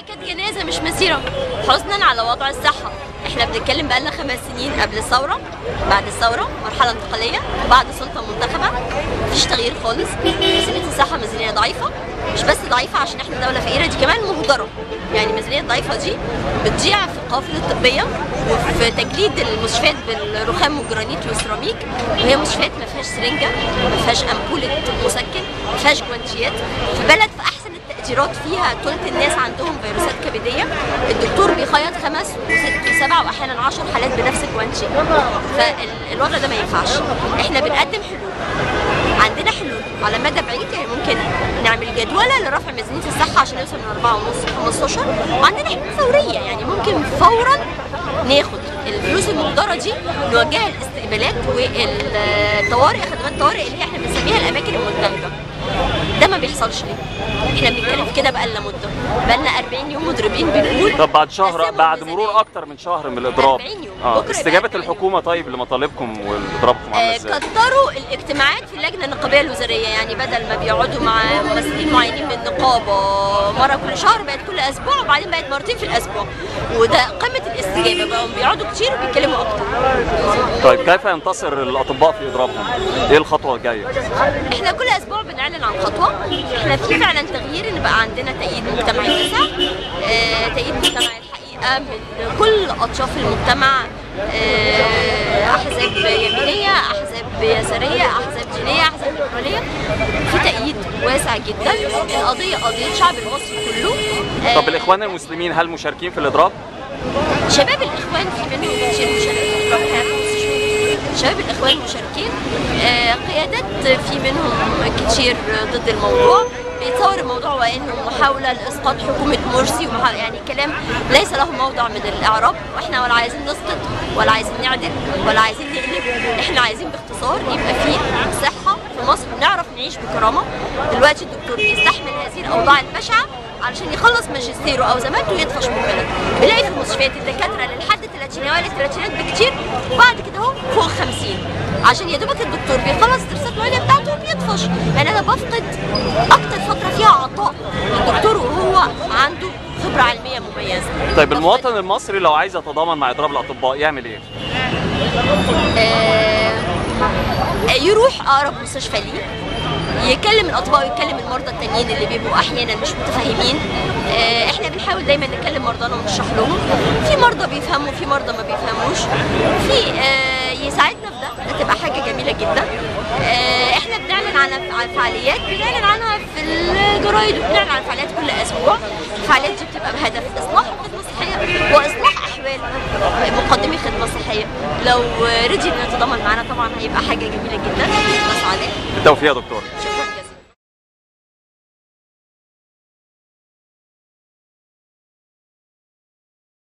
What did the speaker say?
كانت جنازه مش مسيره حزنا على وضع الصحه احنا بنتكلم بقالنا خمس سنين قبل الثوره بعد الثوره مرحله انتقاليه بعد سلطه منتخبه مفيش تغيير خالص ميزانيه الصحه ميزانيه ضعيفه مش بس ضعيفه عشان احنا دوله فقيره دي كمان مهدره يعني الميزانيه الضعيفه دي بتضيع في القوافل الطبيه وفي تجليد المستشفيات بالرخام والجرانيت والسيراميك وهي مستشفيات ما فيهاش سرنجه ما فيهاش امبوله مسكن ما فيهاش جوانتيات في بلد في احسن التقديرات فيها ثلث الناس عندهم فيروسات كبديه الدكتور بيخيط خمس وست وسبع واحيانا 10 حالات بنفس الجوانتي فالوضع ده ما ينفعش احنا بنقدم حلول عندنا حلول على مدى بعيد يعني ممكن نعمل جدولة لرفع ميزانية الصحة عشان نوصل من 4 ونص 15 وعندنا حلول فورية يعني ممكن فورا ناخد الفلوس المقدرة دي نوجهها الاستقبالات والطوارئ خدمات الطوارئ اللي هي احنا بنسميها الأماكن الملتهبة ده ما بيحصلش ليه؟ احنا بنتكلم في كده بقالنا مده بقالنا 40 يوم مضربين بنقول طب بعد شهر قسموا بعد الميزانية. مرور اكتر من شهر من الاضراب 40 يوم. اه بكرة استجابه يبقى 40 الحكومه طيب لمطالبكم واضرابكم عامله آه، ازاي؟ كتروا الاجتماعات في اللجنه النقابيه الوزاريه يعني بدل ما بيقعدوا مع ممثلين معينين من النقابه مره كل شهر بقت كل اسبوع وبعدين بقت مرتين في الاسبوع وده قمه الاستجابه بقوا بيقعدوا كتير وبيتكلموا اكتر طيب كيف ينتصر الاطباء في اضرابهم؟ ايه الخطوه الجايه؟ احنا كل اسبوع بنعلن عن خطوه احنا في فعلا تغيير ان بقى عندنا تأييد مجتمعي واسع آه، تأييد مجتمعي الحقيقه من كل اطياف المجتمع آه، احزاب يمينيه احزاب يساريه احزاب دينيه احزاب ليبراليه في تأييد واسع جدا القضيه قضيه الشعب المصري كله آه، طب الاخوان المسلمين هل مشاركين في الاضراب؟ شباب الاخوان في منهم كتير مشاركين في الرابطة المستشفى. شباب الاخوان مشاركين آه، قيادات في منهم كتير ضد الموضوع بيتصور الموضوع وانه محاوله لاسقاط حكومه مرسي ومحا... يعني كلام ليس له موضع من الاعراب واحنا ولا عايزين نسقط ولا عايزين نعدل ولا عايزين نقلب احنا عايزين باختصار يبقى في صحه في مصر نعرف نعيش بكرامه دلوقتي الدكتور بيستحمل هذه الاوضاع البشعه علشان يخلص ماجستيره او زمالته ويطفش من البلد بنلاقي في المستشفيات الدكاتره اللي لحد الثلاثينات ولا الثلاثينات بكتير وبعد كده اهو فوق 50 عشان يا دوبك الدكتور بيخلص الدراسات العليا بتاعته وبيطفش يعني انا بفقد اكتر فتره فيها عطاء الدكتور وهو عنده خبره علميه مميزه طيب بفقد- المواطن المصري لو عايز يتضامن مع اضراب الاطباء يعمل ايه؟ آه، يروح اقرب مستشفى ليه يكلم الاطباء ويكلم المرضى التانيين اللي بيبقوا احيانا مش متفاهمين آه، احنا بنحاول دايما نكلم مرضانا ونشرح لهم في مرضى بيفهموا في مرضى ما بيفهموش في آه، يساعدنا في ده ده تبقى حاجه جميله جدا آه، احنا بنعلن عن عن فعاليات بنعلن عنها في الجرايد وبنعلن عن فعاليات كل اسبوع الفعاليات دي بتبقى بهدف اصلاح الخدمه الصحيه واصلاح احوال مقدمي خدمه صحيه لو رضي انه يتضامن معانا طبعا هيبقى حاجه جميله جدا احنا سعداء بالتوفيق يا دكتور شكرا جزيلا